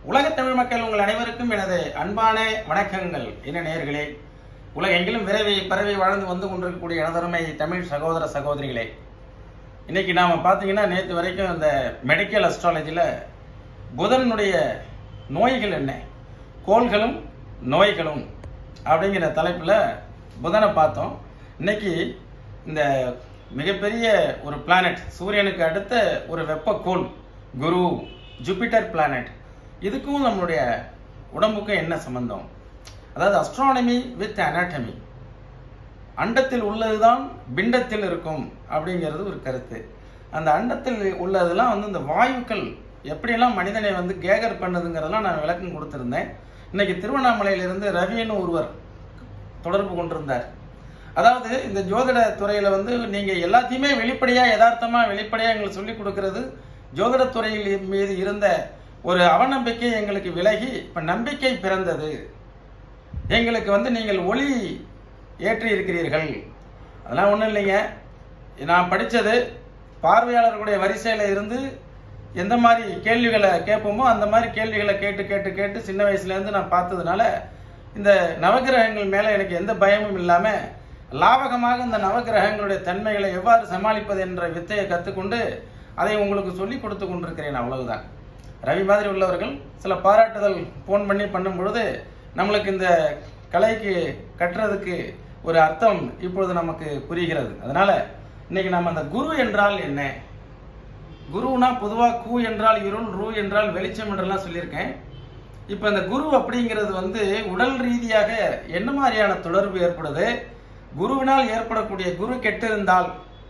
உலகத் தமிழ் மக்கள் உங்கள் அனைவருக்கும் எனது அன்பான வணக்கங்கள் என்ன நேயர்களே உலகெங்கிலும் விரைவி பரவி வாழ்ந்து வந்து கொண்டிருக்கக்கூடிய எனதருமை தமிழ் சகோதர சகோதரிகளே இன்னைக்கு நாம பார்த்தீங்கன்னா நேற்று வரைக்கும் இந்த மெடிக்கல் அஸ்ட்ராலஜியில் புதனுடைய நோய்கள் என்ன கோள்களும் நோய்களும் அப்படிங்கிற தலைப்பில் புதனை பார்த்தோம் இன்னைக்கு இந்த மிகப்பெரிய ஒரு பிளானட் சூரியனுக்கு அடுத்த ஒரு வெப்பக்கோள் குரு ஜூபிட்டர் பிளானட் இதுக்கும் நம்மளுடைய உடம்புக்கும் என்ன சம்பந்தம் அதாவது அஸ்ட்ரானமி வித் அனாட்டமி அண்டத்தில் உள்ளதுதான் பிண்டத்தில் இருக்கும் அப்படிங்கிறது ஒரு கருத்து அந்த அண்டத்தில் உள்ளதெல்லாம் வந்து இந்த வாயுக்கள் எப்படியெல்லாம் மனிதனை வந்து கேகர் பண்ணுதுங்கிறதெல்லாம் நான் விளக்கம் கொடுத்துருந்தேன் இன்னைக்கு திருவண்ணாமலையிலிருந்து ரவின்னு ஒருவர் தொடர்பு கொண்டிருந்தார் அதாவது இந்த ஜோதிட துறையில வந்து நீங்க எல்லாத்தையுமே வெளிப்படையா யதார்த்தமா வெளிப்படையா எங்களுக்கு சொல்லி கொடுக்கிறது ஜோதிட துறையில் மீது இருந்த ஒரு அவநம்பிக்கை எங்களுக்கு விலகி இப்ப நம்பிக்கை பிறந்தது எங்களுக்கு வந்து நீங்கள் ஒளி ஏற்றி இருக்கிறீர்கள் அதெல்லாம் ஒன்றும் இல்லைங்க நான் படித்தது பார்வையாளர்களுடைய வரிசையில் இருந்து எந்த மாதிரி கேள்விகளை கேட்போமோ அந்த மாதிரி கேள்விகளை கேட்டு கேட்டு கேட்டு சின்ன வயசுலேருந்து நான் பார்த்ததுனால இந்த நவகிரகங்கள் மேலே எனக்கு எந்த பயமும் இல்லாமல் லாபகமாக இந்த நவகிரகங்களுடைய தன்மைகளை எவ்வாறு சமாளிப்பது என்ற வித்தையை கற்றுக்கொண்டு அதை உங்களுக்கு சொல்லி கொடுத்து கொண்டிருக்கிறேன் அவ்வளவுதான் ரவி மாதிரி உள்ளவர்கள் சில பாராட்டுதல் ஃபோன் பண்ணி பண்ணும் பொழுது நம்மளுக்கு இந்த கலைக்கு கட்டுறதுக்கு ஒரு அர்த்தம் இப்பொழுது நமக்கு புரிகிறது அதனால இன்னைக்கு நம்ம அந்த குரு என்றால் என்ன குருனா பொதுவாக கூ என்றால் இருள் ரூ என்றால் வெளிச்சம் என்றெல்லாம் சொல்லியிருக்கேன் இப்போ இந்த குரு அப்படிங்கிறது வந்து உடல் ரீதியாக என்ன மாதிரியான தொடர்பு ஏற்படுது குருவினால் ஏற்படக்கூடிய குரு கெட்டிருந்தால்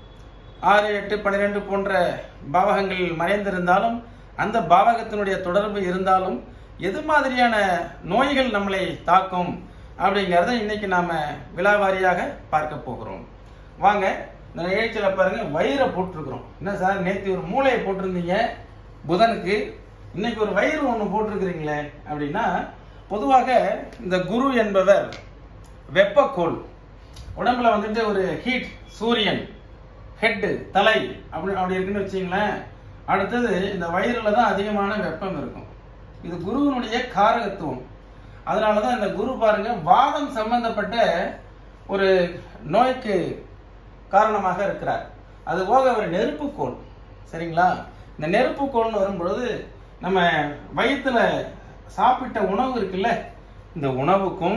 ஆறு எட்டு பன்னிரெண்டு போன்ற பாவகங்கள் மறைந்திருந்தாலும் அந்த பாவகத்தினுடைய தொடர்பு இருந்தாலும் எது மாதிரியான நோய்கள் நம்மளை தாக்கும் அப்படிங்கிறத இன்னைக்கு நாம விழாவாரியாக பார்க்க போகிறோம் வாங்க இந்த நிகழ்ச்சியில பாருங்க வயிறை போட்டிருக்கிறோம் என்ன சார் நேற்று ஒரு மூளையை போட்டிருந்தீங்க புதனுக்கு இன்னைக்கு ஒரு வயிறு ஒன்று போட்டிருக்கிறீங்களே அப்படின்னா பொதுவாக இந்த குரு என்பவர் வெப்பக்கோள் உடம்புல வந்துட்டு ஒரு ஹீட் சூரியன் ஹெட்டு தலை அப்படி அப்படி இருக்குன்னு வச்சிங்களேன் அடுத்தது இந்த வயிறுல தான் அதிகமான வெப்பம் இருக்கும் இது குருவினுடைய காரகத்துவம் அதனால தான் இந்த குரு பாருங்க வாதம் சம்பந்தப்பட்ட ஒரு நோய்க்கு காரணமாக இருக்கிறார் அது போக அவர் நெருப்புக்கோள் சரிங்களா இந்த நெருப்புக்கோள்னு வரும்பொழுது நம்ம வயிற்றுல சாப்பிட்ட உணவு இருக்குல்ல இந்த உணவுக்கும்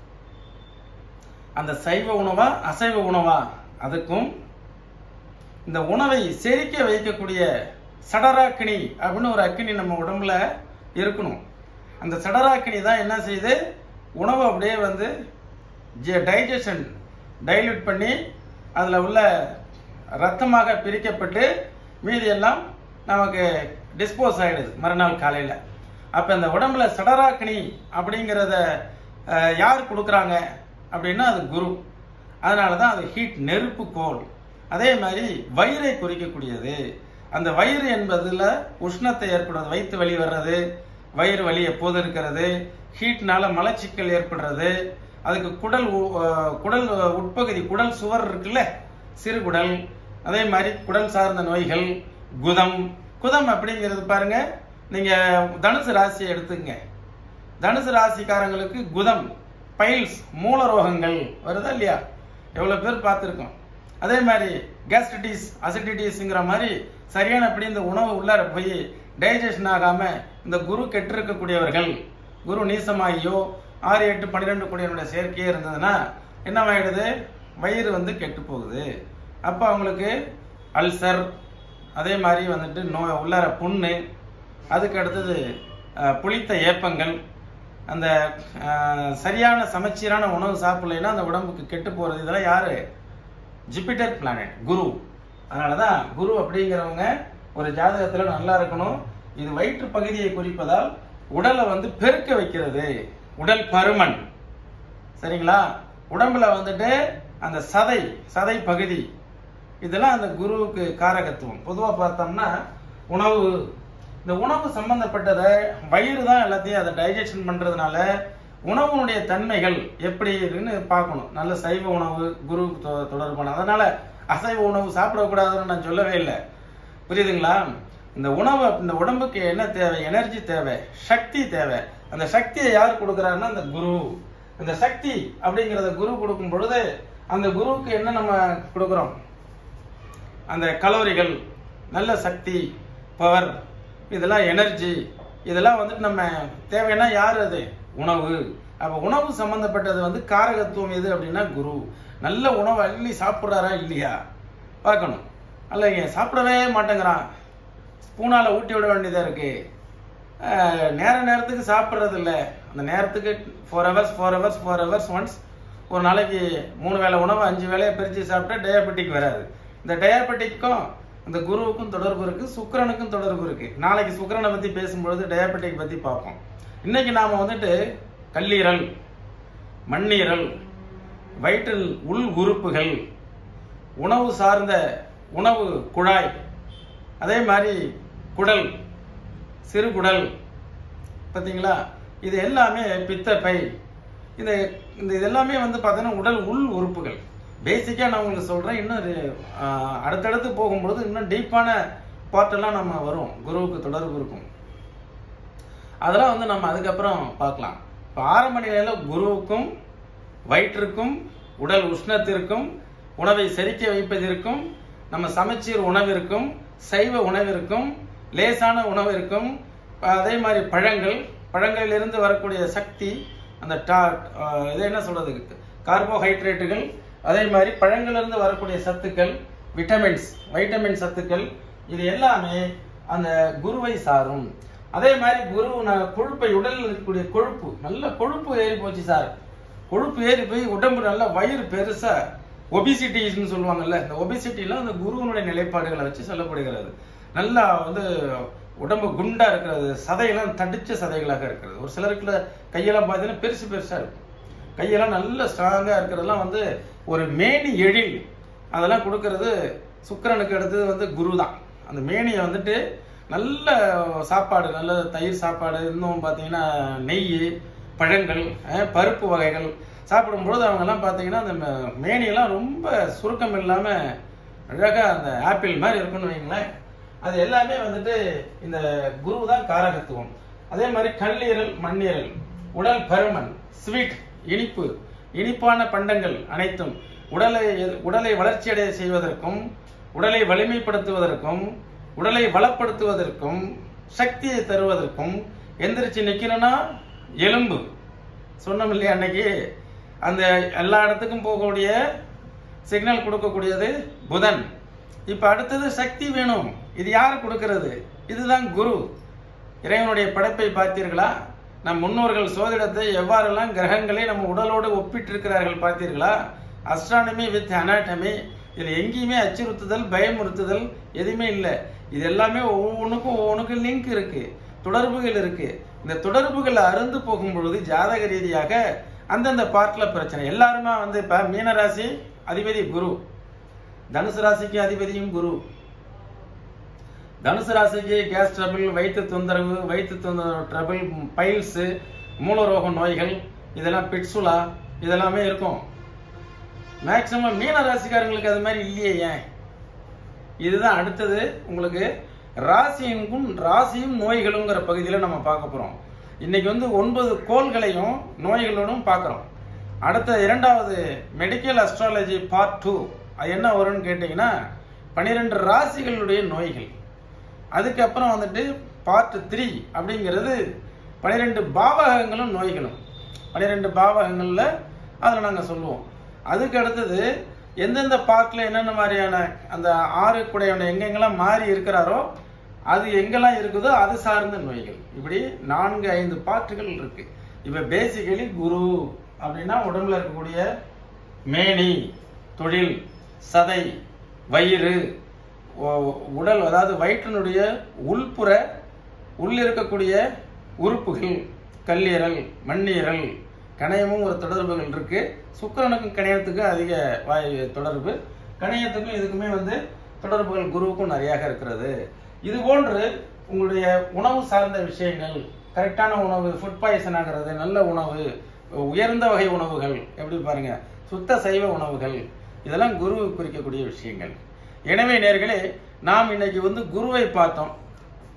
அந்த சைவ உணவா அசைவ உணவா அதுக்கும் இந்த உணவை செரிக்க வைக்கக்கூடிய சடராக்கினி அப்படின்னு ஒரு அக்கினி நம்ம உடம்புல இருக்கணும் அந்த சடராக்கினி தான் என்ன செய்யுது உணவு அப்படியே வந்து டைஜஷன் டைல்யூட் பண்ணி அதில் உள்ள ரத்தமாக பிரிக்கப்பட்டு மீதி எல்லாம் நமக்கு டிஸ்போஸ் ஆகிடுது மறுநாள் காலையில் அப்போ இந்த உடம்புல சடராக்கினி அப்படிங்கிறத அஹ், யார் கொடுக்குறாங்க அப்படின்னா அது குரு அதனால தான் அது ஹீட் நெருப்பு கோல் அதே மாதிரி வயிறை குறிக்கக்கூடியது அந்த வயிறு என்பதுல உஷ்ணத்தை ஏற்படுறது வயிற்று வலி வர்றது வயிறு வலி எப்போது இருக்கிறது ஹீட்னால மலச்சிக்கல் ஏற்படுறது அதுக்கு குடல் உ- அஹ் குடல் உட்பகுதி குடல் சுவர் இருக்குல்ல சிறுகுடல் அதே மாதிரி குடல் சார்ந்த நோய்கள் குதம் குதம் அப்படிங்கிறது பாருங்க நீங்க தனுசு ராசியை எடுத்துங்க தனுசு ராசிக்காரங்களுக்கு குதம் பைல்ஸ் மூல ரோகங்கள் வருதா இல்லையா எவ்வளவு பேர் பார்த்துருக்கோம் அதே மாதிரி கேஸ்ட்ரிட்டிஸ் அசிடிட்டிஸ்ங்கிற மாதிரி சரியான அப்படி இந்த உணவு உள்ளார போய் டைஜஷன் ஆகாம இந்த குரு கெட்டிருக்கக்கூடியவர்கள் குரு நீசமாகியோ ஆறு எட்டு பன்னிரெண்டு கூடியனுடைய சேர்க்கையே இருந்ததுன்னா என்னவாயிடுது வயிறு வந்து கெட்டு போகுது அப்போ அவங்களுக்கு அல்சர் அதே மாதிரி வந்துட்டு நோ உள்ளார புண்ணு அதுக்கு அடுத்தது அஹ், புளித்த ஏப்பங்கள் அந்த அஹ், சரியான சமச்சீரான உணவு சாப்பிடலைன்னா அந்த உடம்புக்கு கெட்டு போறது இதெல்லாம் யாரு ஜூபிட்டர் பிளானட் குரு அதனால தான் குரு அப்படிங்கிறவங்க ஒரு ஜாதகத்துல நல்லா இருக்கணும் இது வயிற்று பகுதியை குறிப்பதால் உடலை வந்து பெருக்க வைக்கிறது உடல் பருமன் சரிங்களா உடம்புல வந்துட்டு அந்த சதை சதை பகுதி இதெல்லாம் அந்த குருவுக்கு காரகத்துவம் பொதுவாக பார்த்தோம்னா உணவு இந்த உணவு சம்பந்தப்பட்டதை வயிறு தான் எல்லாத்தையும் அதை டைஜஷன் பண்றதுனால உணவுனுடைய தன்மைகள் எப்படி இருக்குன்னு பார்க்கணும் நல்ல சைவ உணவு குரு தொ- தொடர்பான அதனால அசைவ உணவு சாப்பிடக்கூடாதுன்னு நான் சொல்லவே இல்லை புரியுதுங்களா இந்த உணவு இந்த உடம்புக்கு என்ன தேவை எனர்ஜி தேவை சக்தி தேவை அந்த சக்தியை யார் கொடுக்குறாருன்னா அந்த குரு இந்த சக்தி அப்படிங்கிறத குரு கொடுக்கும் பொழுது அந்த குருவுக்கு என்ன நம்ம கொடுக்குறோம் அந்த கலோரிகள் நல்ல சக்தி பவர் இதெல்லாம் எனர்ஜி இதெல்லாம் வந்துட்டு நம்ம தேவைன்னா யார் அது உணவு அப்போ உணவு சம்பந்தப்பட்டது வந்து காரகத்துவம் எது அப்படின்னா குரு நல்ல உணவு அள்ளி சாப்பிட்றாரா இல்லையா பார்க்கணும் அல்லைங்க சாப்பிடவே மாட்டேங்கிறான் ஸ்பூனால் ஊட்டி விட வேண்டியதாக இருக்கு அஹ், நேர நேரத்துக்கு சாப்பிட்றது இல்லை அந்த நேரத்துக்கு four hours four hours four hours once ஒரு நாளைக்கு மூணு வேளை உணவு அஞ்சு வேளையை பிரித்து சாப்பிட்டா டயாபெட்டிக் வராது இந்த டயாபெட்டிக்கும் இந்த குருவுக்கும் தொடர்பு இருக்கு சுக்கிரனுக்கும் தொடர்பு இருக்கு நாளைக்கு சுக்கிரனை பத்தி பேசும்பொழுது டயாபெட்டிக் பத்தி பார்ப்போம் இன்னைக்கு நாம வந்துட்டு கல்லீரல் மண்ணீரல் வயிற்றில் உள் உறுப்புகள் உணவு சார்ந்த உணவு குழாய் அதே மாதிரி குடல் சிறுகுடல் பார்த்தீங்களா இது எல்லாமே பித்தப்பை இது இந்த இது எல்லாமே வந்து பார்த்தீங்கன்னா உடல் உள் உறுப்புகள் பேசிக்காக நான் உங்களுக்கு சொல்கிறேன் இன்னும் இது, ஆஹ், அடுத்தடுத்து போகும்பொழுது இன்னும் டீப்பான பார்ட்டெல்லாம் நம்ம வரும் குருவுக்கு தொடர்பு இருக்கும் அதெல்லாம் வந்து நம்ம அதுக்கப்புறம் பார்க்கலாம் இப்போ ஆரம்ப நிலையில குருவுக்கும் வயிற்றுக்கும் உடல் உஷ்ணத்திற்கும் உணவை செரிக்க வைப்பதற்கும் நம்ம சமச்சீர் உணவிற்கும் சைவ உணவிற்கும் லேசான உணவிற்கும் அதே மாதிரி பழங்கள் பழங்களிலிருந்து வரக்கூடிய சக்தி அந்த டா ஆஹ் இது என்ன சொல்றது கார்போஹைட்ரேட்டுகள் அதே மாதிரி பழங்களிலிருந்து வரக்கூடிய சத்துக்கள் விட்டமின்ஸ் வைட்டமின் சத்துக்கள் இது எல்லாமே அந்த குருவை சாரும் அதே மாதிரி குரு ந- கொழுப்பை உடலில் இருக்கக்கூடிய கொழுப்பு நல்ல கொழுப்பு ஏறி போச்சு சார் கொழுப்பு ஏறி போய் உடம்பு நல்ல வயிறு பெருசா ஒபிசிட்டிஸ்னு சொல்லுவாங்கல்ல இந்த ஒபிசிட்டிலாம் அந்த குருவனுடைய நிலைப்பாடுகளை வச்சு சொல்லப்படுகிறது நல்லா வந்து உடம்பு குண்டா இருக்கிறது சதையெல்லாம் தடிச்ச சதைகளாக இருக்கிறது ஒரு சிலருக்குள்ள கையெல்லாம் பார்த்தீங்கன்னா பெருசு பெருசா இருக்கும் கையெல்லாம் நல்ல ஸ்ட்ராங்கா இருக்கிறதெல்லாம் வந்து ஒரு மேனி எழில் அதெல்லாம் கொடுக்கறது சுக்கிரனுக்கு அடுத்தது வந்து குரு தான் அந்த மேனியை வந்துட்டு நல்ல சாப்பாடு நல்ல தயிர் சாப்பாடு இன்னும் பார்த்தீங்கன்னா நெய் பழங்கள் அஹ், பருப்பு வகைகள் சாப்பிடும்பொழுது அவங்கெல்லாம் பார்த்தீங்கன்னா அந்த மே- மேனியெல்லாம் ரொம்ப சுருக்கம் இல்லாமல் அழகாக அந்த ஆப்பிள் மாதிரி இருக்குன்னு வைங்களேன் அது எல்லாமே வந்துட்டு இந்த குரு தான் காரகத்துவம் அதே மாதிரி கல்லீரல் மண்ணீரல் உடல் பருமன் ஸ்வீட் இனிப்பு இனிப்பான பண்டங்கள் அனைத்தும் உடலை உடலை வளர்ச்சியடைய செய்வதற்கும் உடலை வலிமைப்படுத்துவதற்கும் உடலை பலப்படுத்துவதற்கும் சக்தியை தருவதற்கும் எந்திரிச்சு நிக்கணும்னா எலும்பு சொன்னோம் இல்லையா அன்னைக்கு அந்த எல்லா இடத்துக்கும் போகக்கூடிய சிக்னல் கொடுக்கக்கூடியது புதன் இப்ப அடுத்தது சக்தி வேணும் இது யார் கொடுக்கிறது இதுதான் குரு இறைவனுடைய படைப்பை பார்த்தீர்களா நம் முன்னோர்கள் சோதிடத்தை எவ்வாறெல்லாம் கிரகங்களை நம்ம உடலோடு ஒப்பிட்டிருக்கிறார்கள் பார்த்தீர்களா அஸ்ட்ரானமி வித் அனாட்டமி இதில் எங்கேயுமே அச்சுறுத்துதல் பயமுறுத்துதல் எதுவுமே இல்லை இது எல்லாமே ஒவ்வொன்றுக்கும் ஒவ்வொன்றுக்கும் லிங்க் இருக்கு தொடர்புகள் இருக்கு இந்த தொடர்புகள் அருந்து போகும் பொழுது ஜாதக ரீதியாக அந்தந்த பார்ட்ல பிரச்சனை எல்லாருமே வந்து இப்ப மீனராசி அதிபதி குரு தனுசு ராசிக்கு அதிபதியும் குரு தனுசு ராசிக்கு கேஸ் ட்ரபிள் வயிற்று தொந்தரவு வயிற்று தொந்தரவு ட்ரபிள் பைல்ஸ் மூலரோக நோய்கள் இதெல்லாம் பிட்சுலா இதெல்லாமே இருக்கும் மேக்சிமம் மீன ராசிக்காரங்களுக்கு அது மாதிரி இல்லையே ஏன் இதுதான் அடுத்தது உங்களுக்கு ராசியும் ராசியும் நோய்களுங்கிற பகுதியில் நம்ம பார்க்க போறோம் இன்னைக்கு வந்து ஒன்பது கோள்களையும் நோய்களோடும் பார்க்குறோம் அடுத்த இரண்டாவது மெடிக்கல் அஸ்ட்ராலஜி பார்ட் டூ அது என்ன வரும்னு கேட்டிங்கன்னா பன்னிரெண்டு ராசிகளுடைய நோய்கள் அதுக்கப்புறம் வந்துட்டு பார்ட் த்ரீ அப்படிங்கிறது பன்னிரெண்டு பாவகங்களும் நோய்களும் பன்னிரெண்டு பாவகங்களில் அதில் நாங்கள் சொல்லுவோம் அதுக்கு அடுத்தது எந்தெந்த பார்ட்டில் என்னென்ன மாதிரியான அந்த ஆறு குடையவனை எங்கெங்கெல்லாம் மாறி இருக்கிறாரோ அது எங்கெல்லாம் இருக்குதோ அது சார்ந்த நோய்கள் இப்படி நான்கு ஐந்து பார்ட்டுகள் இருக்கு இப்போ பேசிக்கலி குரு அப்படின்னா உடம்புல இருக்கக்கூடிய மேனி தொழில் சதை வயிறு ஒ- உடல் அதாவது வயிற்றினுடைய உள்புற உள்ள இருக்கக்கூடிய உறுப்புகள் கல்லீரல் மண்ணீரல் கணையமும் ஒரு தொடர்புகள் இருக்கு சுக்கிரனுக்கும் கணையத்துக்கும் அதிக வாய் தொடர்பு கணையத்துக்கும் இதுக்குமே வந்து தொடர்புகள் குருவுக்கும் நிறையாக இருக்கிறது இது போன்று உங்களுடைய உணவு சார்ந்த விஷயங்கள் கரெக்டான உணவு ஃபுட் பாய்சன் ஆகிறது நல்ல உணவு உயர்ந்த வகை உணவுகள் எப்படி பாருங்க சுத்த சைவ உணவுகள் இதெல்லாம் குரு குறிக்கக்கூடிய விஷயங்கள் எனவே நேர்களே நாம் இன்னைக்கு வந்து குருவை பார்த்தோம்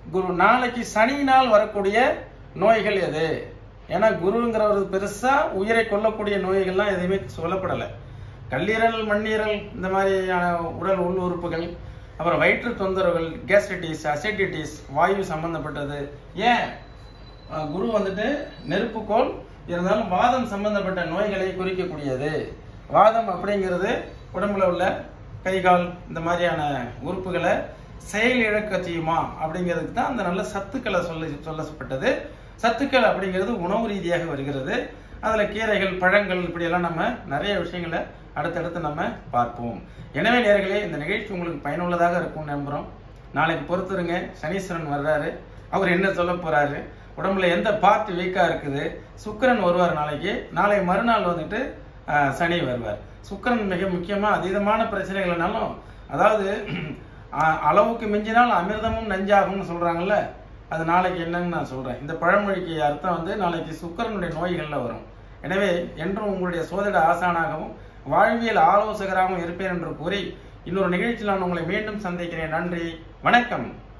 குரு நாளைக்கு சனியினால் வரக்கூடிய நோய்கள் எது ஏன்னா குருங்கிறவர் பெருசா உயிரை கொல்லக்கூடிய நோய்கள்லாம் எதுவுமே சொல்லப்படலை கல்லீரல் மண்ணீரல் இந்த மாதிரியான உடல் உள் உறுப்புகள் அப்புறம் வயிற்று தொந்தரவுகள் கேஸ்ட்ரைட்டிஸ் அசிடிட்டிஸ் வாயு சம்பந்தப்பட்டது ஏன் அஹ் குரு வந்துட்டு நெருப்புக்கோள் இருந்தாலும் வாதம் சம்பந்தப்பட்ட நோய்களை குறிக்கக்கூடியது வாதம் அப்படிங்கிறது உடம்புல உள்ள கை கால் இந்த மாதிரியான உறுப்புகளை செயல் இழக்க செய்யுமா அப்படிங்கிறதுக்கு தான் அந்த நல்ல சத்துக்களை சொல்ல சொல்லப்பட்டது சத்துக்கள் அப்படிங்கிறது உணவு ரீதியாக வருகிறது அதுல கீரைகள் பழங்கள் இப்படியெல்லாம் நம்ம நிறைய விஷயங்களை அடுத்தடுத்து நம்ம பார்ப்போம் எனவே நேர்களே இந்த நிகழ்ச்சி உங்களுக்கு பயனுள்ளதாக இருக்கும் நம்புறோம் நாளைக்கு பொறுத்துருங்க சனீஸ்வரன் வர்றாரு அவர் என்ன சொல்ல போறாரு உடம்புல எந்த பார்ட் வீக்கா இருக்குது சுக்கிரன் வருவார் நாளைக்கு நாளை மறுநாள் வந்துட்டு ஆஹ், சனி வருவார் சுக்கிரன் மிக முக்கியமா அதீதமான பிரச்சனைகள்னாலும் அதாவது ஆஹ், அளவுக்கு மிஞ்சினால் அமிர்தமும் நஞ்சாகும்னு சொல்றாங்கல்ல அது நாளைக்கு என்னன்னு நான் சொல்றேன் இந்த பழமொழிக்கு அர்த்தம் வந்து நாளைக்கு சுக்கிரனுடைய நோய்கள்ல வரும் எனவே என்றும் உங்களுடைய சோதிட ஆசானாகவும் வாழ்வியல் ஆலோசகராகவும் இருப்பேன் என்று கூறி இன்னொரு நிகழ்ச்சியில் நான் உங்களை மீண்டும் சந்திக்கிறேன் நன்றி வணக்கம்